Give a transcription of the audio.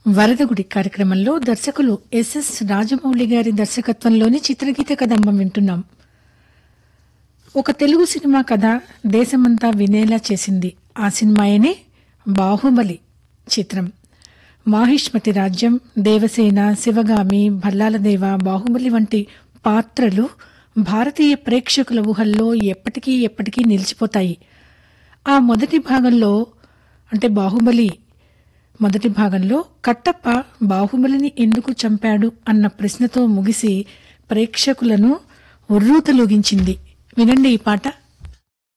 వరదగుడి కార్యక్రమంలో దర్శకులు ఎస్ఎస్ రాజమౌళి గారి దర్శకత్వంలోని చిత్రగీత కదంబం వింటున్నాం ఒక తెలుగు సినిమా కథ దేశమంతా వినేలా చేసింది ఆ సినిమాయనే బాహుబలి చిత్రం మాహిష్మతి రాజ్యం దేవసేన శివగామి భల్లాలదేవ బాహుబలి వంటి పాత్రలు భారతీయ ప్రేక్షకుల ఊహల్లో ఎప్పటికీ ఎప్పటికీ నిలిచిపోతాయి ఆ మొదటి భాగంలో అంటే బాహుబలి మొదటి భాగంలో కట్టప్ప బాహుబలిని ఎందుకు చంపాడు అన్న ప్రశ్నతో ముగిసి ప్రేక్షకులను ఉర్రూతలూగించింది వినండి ఈ పాట